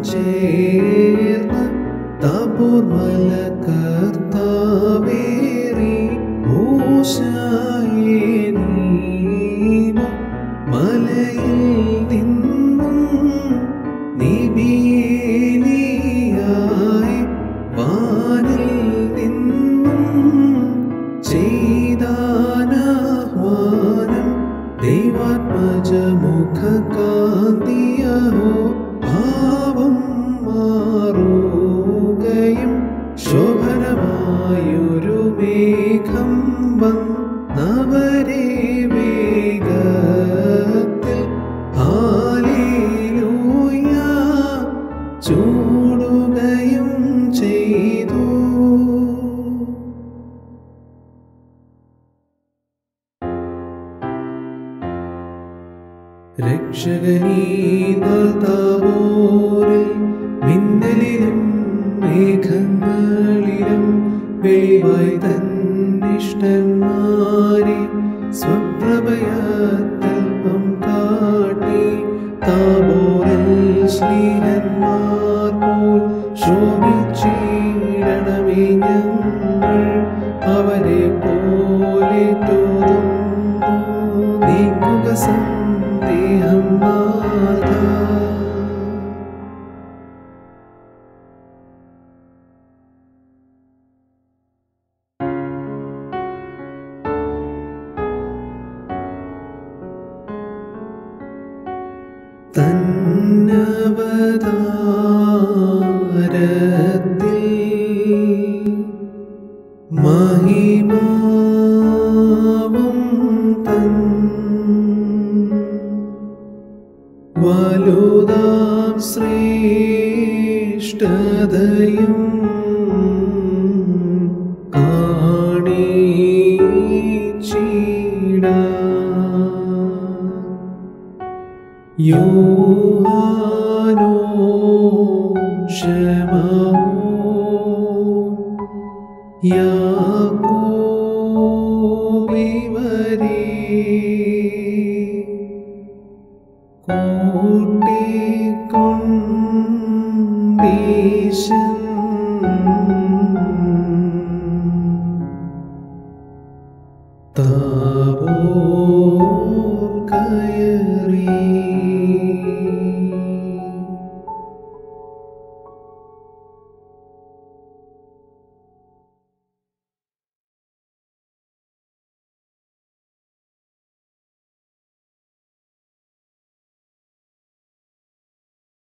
ചേർന്ന് താപോർ മല കർത്താവേറി ഓശായേനീമ മലയിൽ നിന്നും നിബിയേലിയായി വാനിൽ നിന്നും ചെയ്താനാഹ്വാനം ദൈവാത്മജമുഖകാന്തിയഹോ ഭാവം മാറുകയും ശോഭനമായൊരു മേഘം വന്നവരെ വേഗത്തിൽ ഹാലേലൂയ ചൂടുകയും ചെയ്തു രക്ഷകനീതാപോരിൽ മിന്നലിലും മേഘങ്ങളിലും വെളിവായി തന്നിഷ്ടന്മാരെ സ്വപ്രഭയത്തൽപ്പം കാട്ടി താപോരിൽ ശ്രീഹന്മാർ പോൽ ശോഭിച്ചിടണമേ ഞങ്ങൾ അവരെ പോലെ തോന്നുന്നു നീക്കുക സന്ദേഹം നാഥ തന്നവതാരത്തിൽ മഹിമാവും തൻ വലുതാം ശ്രേഷ്ഠതയും കാണിച്ചിടാം യോഹാനോ ക്ഷമമോ യാക്കോബിവരെ കൂട്ടിക്കൊണ്ടീശൻ താപോ